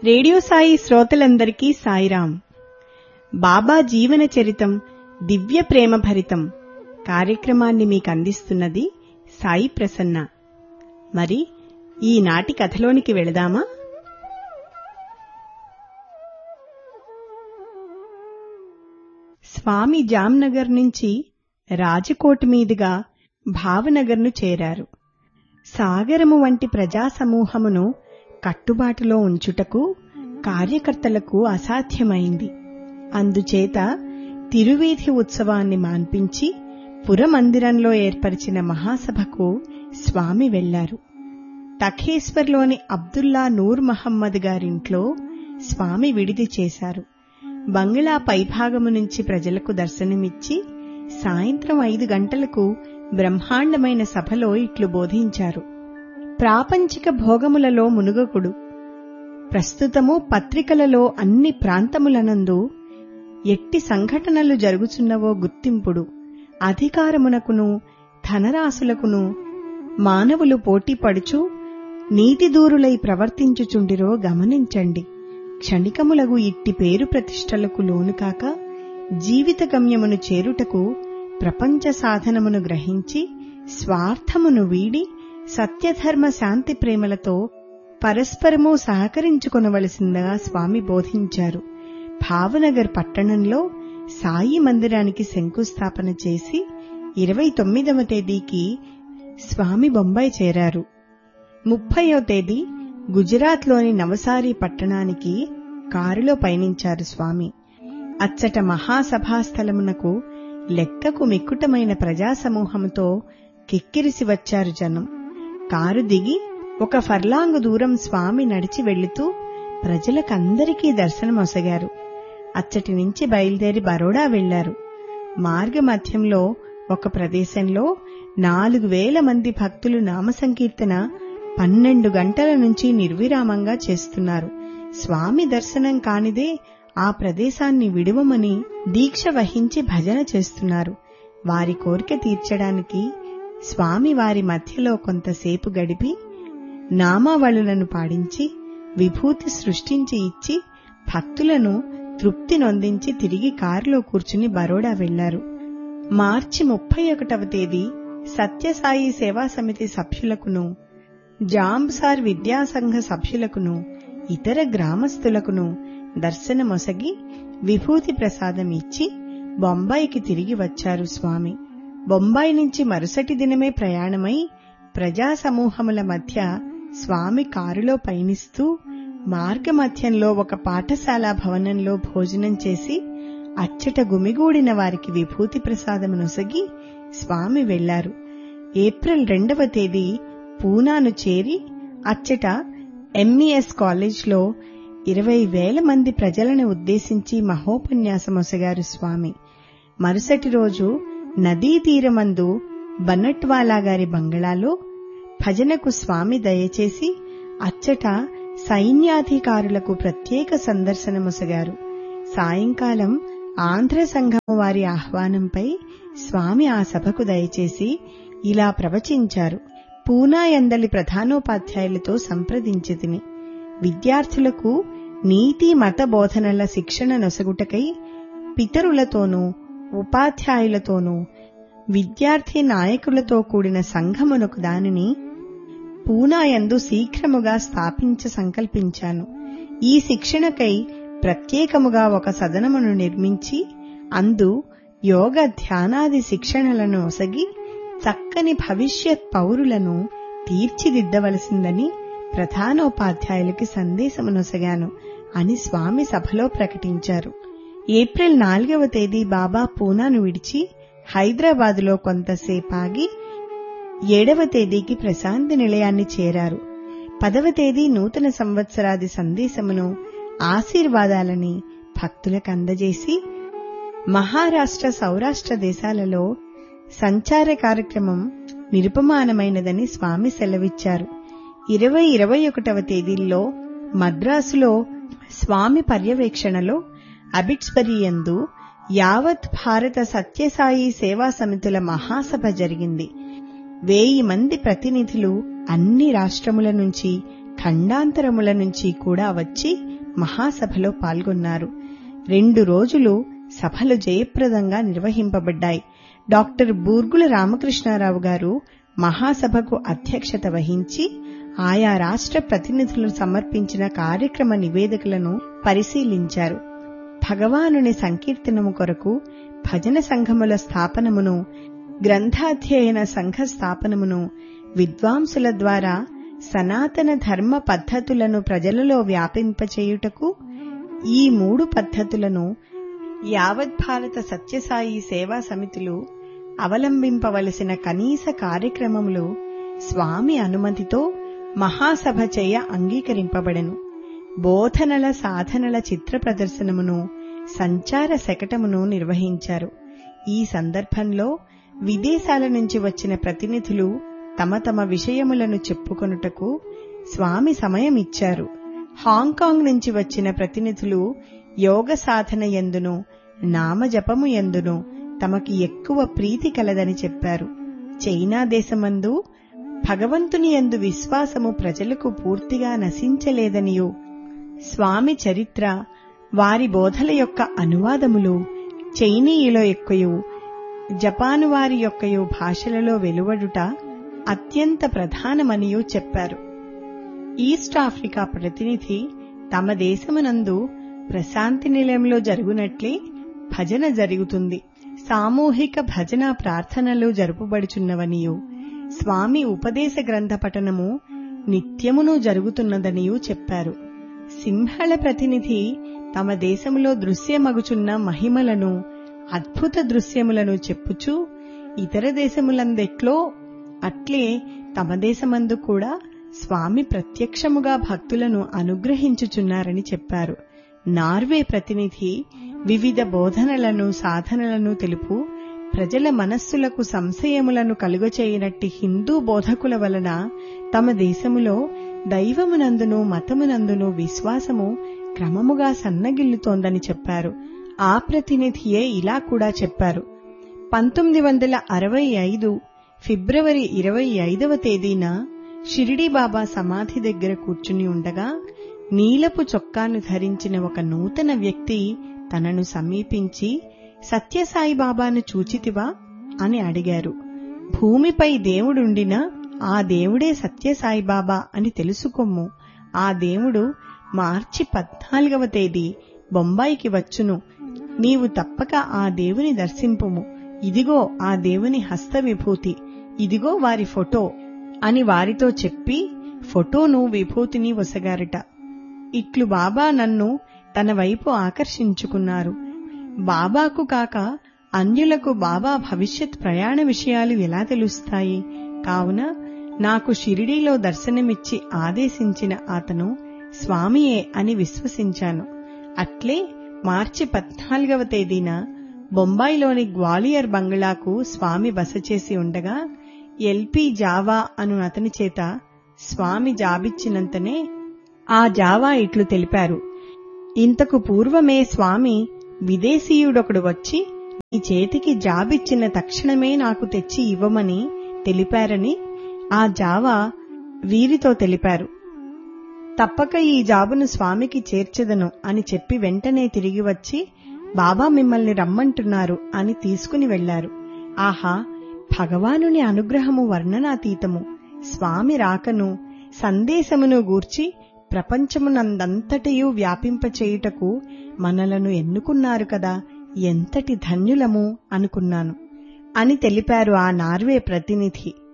radio Sai శ్రోతలందరికీ సాయిరాం బాబా జీవన చరితం దివ్య ప్రేమ భరితం కార్యక్రమాన్ని మీకు అందిస్తున్నది సాయి ప్రసన్న మరి ఈనాటి కథలోనికి వెళదామా స్వామి జాంనగర్ నుంచి రాజకోట్ మీదుగా భావనగర్ను చేరారు సాగరము వంటి ప్రజా సమూహమును కట్టుబాటులో ఉంచుటకు కార్యకర్తలకు అసాధ్యమైంది అందుచేత తిరువీధి ఉత్సవాన్ని మాన్పించి పురమందిరంలో ఏర్పరిచిన మహాసభకు స్వామి వెళ్లారు తఖేశ్వర్లోని అబ్దుల్లా నూర్ మహమ్మద్ గారింట్లో స్వామి విడిది చేశారు బంగ్లా పైభాగము నుంచి ప్రజలకు దర్శనమిచ్చి సాయంత్రం ఐదు గంటలకు బ్రహ్మాండమైన సభలో ఇట్లు బోధించారు ప్రాపంచిక భోగములలో మునుగకుడు ప్రస్తుతము పత్రికలలో అన్ని ప్రాంతములనందు ఎట్టి సంఘటనలు జరుగుచున్నవో గుర్తింపుడు అధికారమునకును ధనరాశులకును మానవులు పోటీపడుచు నీతిదూరులై ప్రవర్తించుచుండిరో గమనించండి క్షణికములగు ఇట్టి పేరు ప్రతిష్టలకు లోనుకాక జీవిత గమ్యమును చేరుటకు ప్రపంచ సాధనమును గ్రహించి స్వార్థమును వీడి సత్యధర్మ శాంతి ప్రేమలతో పరస్పరము సహకరించుకొనవలసిందిగా స్వామి బోధించారు భావనగర్ పట్టణంలో సాయి మందిరానికి శంకుస్థాపన చేసి ఇరవై తొమ్మిదవ తేదీకి స్వామి బొంబాయి చేరారు ముప్పయో తేదీ గుజరాత్లోని నవసారి పట్టణానికి కారులో పయనించారు స్వామి అచ్చట మహాసభాస్థలమునకు లెక్కకు మిక్కుటమైన ప్రజాసమూహంతో కిక్కిరిసి వచ్చారు జనం కారు దిగి ఒక ఫర్లాంగు దూరం స్వామి నడిచి వెళుతూ ప్రజలకందరికీ దర్శనమొసగారు అచ్చటి నుంచి బయలుదేరి బరోడా వెళ్లారు మార్గమధ్యంలో ఒక ప్రదేశంలో నాలుగు వేల మంది భక్తులు నామ సంకీర్తన పన్నెండు గంటల నుంచి నిర్విరామంగా చేస్తున్నారు స్వామి దర్శనం కానిదే ఆ ప్రదేశాన్ని విడువమని దీక్ష వహించి భజన చేస్తున్నారు వారి కోరిక తీర్చడానికి స్వామి వారి మధ్యలో కొంతసేపు గడిపి నామావళులను పాడించి విభూతి సృష్టించి ఇచ్చి భక్తులను తృప్తి నొందించి తిరిగి కారులో కూర్చుని బరోడా వెళ్లారు మార్చి ముప్పై ఒకటవ తేదీ సత్యసాయి సేవా సమితి సభ్యులకును జాంబ్సార్ విద్యాసంఘ సభ్యులకును ఇతర గ్రామస్తులకును దర్శనమొసగి విభూతి ప్రసాదం ఇచ్చి బొంబాయికి తిరిగి వచ్చారు స్వామి బొంబాయి నుంచి మరుసటి దినమే ప్రయాణమై ప్రజా సమూహముల మధ్య స్వామి కారులో పయనిస్తూ మార్గమధ్యంలో ఒక పాఠశాల భవనంలో భోజనం చేసి అచ్చట గుమిగూడిన వారికి విభూతి ప్రసాదమునొసగి స్వామి వెళ్లారు ఏప్రిల్ రెండవ తేదీ పూనాను చేరి అచ్చట ఎంఈఎస్ కాలేజ్లో ఇరవై వేల మంది ప్రజలను ఉద్దేశించి మహోపన్యాసమొసగారు స్వామి మరుసటి రోజు నదీ తీరమందు బన్నట్వాలా గారి బంగళాలో భజనకు స్వామి దయచేసి అచ్చట సైన్యాధికారులకు ప్రత్యేక సందర్శనమొసగారు సాయంకాలం ఆంధ్ర సంఘము వారి ఆహ్వానంపై స్వామి ఆ సభకు దయచేసి ఇలా ప్రవచించారు పూనా ఎందలి ప్రధానోపాధ్యాయులతో సంప్రదించితిని విద్యార్థులకు నీతి మత బోధనల శిక్షణ నొసగుటకై పితరులతోనూ ఉపాధ్యాయులతోనూ విద్యార్థి నాయకులతో కూడిన సంఘమునకు దానిని పూనాయందు శీఘ్రముగా స్థాపించ సంకల్పించాను ఈ శిక్షణకై ప్రత్యేకముగా ఒక సదనమును నిర్మించి అందు యోగ ధ్యానాది శిక్షణలను ఒసగి చక్కని భవిష్యత్ పౌరులను తీర్చిదిద్దవలసిందని ప్రధానోపాధ్యాయులకి సందేశమునొసగాను అని స్వామి సభలో ప్రకటించారు ఏప్రిల్ నాలుగవ తేదీ బాబా పూనాను విడిచి హైదరాబాదులో కొంతసేపాగి ఏడవ తేదీకి ప్రశాంతి నిలయాన్ని చేరారు పదవ తేదీ నూతన సంవత్సరాది సందేశమును ఆశీర్వాదాలని భక్తులకు అందజేసి మహారాష్ట్ర సౌరాష్ట్ర దేశాలలో సంచార కార్యక్రమం నిరుపమానమైనదని స్వామి సెలవిచ్చారు ఇరవై ఇరవై ఒకటవ తేదీల్లో మద్రాసులో స్వామి పర్యవేక్షణలో అబిట్స్బరీ యందు యావత్ భారత సత్యసాయి సేవా సమితుల మహాసభ జరిగింది వేయి మంది ప్రతినిధులు అన్ని రాష్ట్రముల నుంచి ఖండాంతరముల నుంచి కూడా వచ్చి మహాసభలో పాల్గొన్నారు రెండు రోజులు సభలు జయప్రదంగా నిర్వహింపబడ్డాయి డాక్టర్ బూర్గుల రామకృష్ణారావు గారు మహాసభకు అధ్యక్షత వహించి ఆయా రాష్ట్ర ప్రతినిధులు సమర్పించిన కార్యక్రమ నివేదికలను పరిశీలించారు భగవానుని సంకీర్తనము కొరకు భజన సంఘముల స్థాపనమును గ్రంథాధ్యయన సంఘ స్థాపనమును విద్వాంసుల ద్వారా సనాతన ధర్మ పద్ధతులను ప్రజలలో వ్యాపింపచేయుటకు ఈ మూడు పద్ధతులను యావత్ భారత సత్యసాయి సేవా సమితులు అవలంబింపవలసిన కనీస కార్యక్రమములు స్వామి అనుమతితో మహాసభ చేయ అంగీకరింపబడెను బోధనల సాధనల చిత్ర ప్రదర్శనమును సంచార శకటమును నిర్వహించారు ఈ సందర్భంలో విదేశాల నుంచి వచ్చిన ప్రతినిధులు తమ తమ విషయములను చెప్పుకొనుటకు స్వామి సమయం ఇచ్చారు హాంకాంగ్ నుంచి వచ్చిన ప్రతినిధులు యోగ సాధన ఎందును నామజపము ఎందును తమకి ఎక్కువ ప్రీతి కలదని చెప్పారు చైనా దేశమందు భగవంతుని యందు విశ్వాసము ప్రజలకు పూర్తిగా నశించలేదనియు స్వామి చరిత్ర వారి బోధల యొక్క అనువాదములు చైనీయుల యొక్కయు జపాను వారి యొక్కయు భాషలలో వెలువడుట అత్యంత ప్రధానమనియూ చెప్పారు ఈస్ట్ ఆఫ్రికా ప్రతినిధి తమ దేశమునందు ప్రశాంతి నిలయంలో జరుగునట్లే భజన జరుగుతుంది సామూహిక భజన ప్రార్థనలు జరుపుబడుచున్నవనియు స్వామి ఉపదేశ గ్రంథ పఠనము నిత్యమును జరుగుతున్నదనియూ చెప్పారు సింహళ ప్రతినిధి తమ దేశములో దృశ్యమగుచున్న మహిమలను అద్భుత దృశ్యములను చెప్పుచూ ఇతర దేశములందెట్లో అట్లే తమ దేశమందు కూడా స్వామి ప్రత్యక్షముగా భక్తులను అనుగ్రహించుచున్నారని చెప్పారు నార్వే ప్రతినిధి వివిధ బోధనలను సాధనలను తెలుపు ప్రజల మనస్సులకు సంశయములను కలుగచేయనట్టి హిందూ బోధకుల వలన తమ దేశములో దైవమునందును మతమునందును విశ్వాసము క్రమముగా సన్నగిల్లుతోందని చెప్పారు ఆ ప్రతినిధియే ఇలా కూడా చెప్పారు పంతొమ్మిది వందల అరవై ఐదు ఫిబ్రవరి ఇరవై ఐదవ తేదీన షిరిడి బాబా సమాధి దగ్గర కూర్చుని ఉండగా నీలపు చొక్కాను ధరించిన ఒక నూతన వ్యక్తి తనను సమీపించి సత్యసాయి బాబాను చూచితివా అని అడిగారు భూమిపై దేవుడుండినా ఆ దేవుడే సత్యసాయి బాబా అని తెలుసుకోమ్ము ఆ దేవుడు మార్చి పద్నాలుగవ తేదీ బొంబాయికి వచ్చును నీవు తప్పక ఆ దేవుని దర్శింపుము ఇదిగో ఆ దేవుని హస్త విభూతి ఇదిగో వారి ఫోటో అని వారితో చెప్పి ఫోటోను విభూతిని వసగారట ఇట్లు బాబా నన్ను తన వైపు ఆకర్షించుకున్నారు బాబాకు కాక అన్యులకు బాబా భవిష్యత్ ప్రయాణ విషయాలు ఎలా తెలుస్తాయి కావున నాకు షిరిడీలో దర్శనమిచ్చి ఆదేశించిన అతను స్వామియే అని విశ్వసించాను అట్లే మార్చి పద్నాలుగవ తేదీన బొంబాయిలోని గ్వాలియర్ బంగ్లాకు స్వామి బస చేసి ఉండగా ఎల్పి జావా అను అతని చేత స్వామి జాబిచ్చినంతనే ఆ జావా ఇట్లు తెలిపారు ఇంతకు పూర్వమే స్వామి విదేశీయుడొకడు వచ్చి నీ చేతికి జాబిచ్చిన తక్షణమే నాకు తెచ్చి ఇవ్వమని తెలిపారని ఆ జావా వీరితో తెలిపారు తప్పక ఈ జాబును స్వామికి చేర్చెదను అని చెప్పి వెంటనే తిరిగి వచ్చి బాబా మిమ్మల్ని రమ్మంటున్నారు అని తీసుకుని వెళ్లారు ఆహా భగవానుని అనుగ్రహము వర్ణనాతీతము స్వామి రాకను సందేశమును గూర్చి ప్రపంచమునందంతటియూ వ్యాపింపచేయుటకు మనలను ఎన్నుకున్నారు కదా ఎంతటి ధన్యులము అనుకున్నాను అని తెలిపారు ఆ నార్వే ప్రతినిధి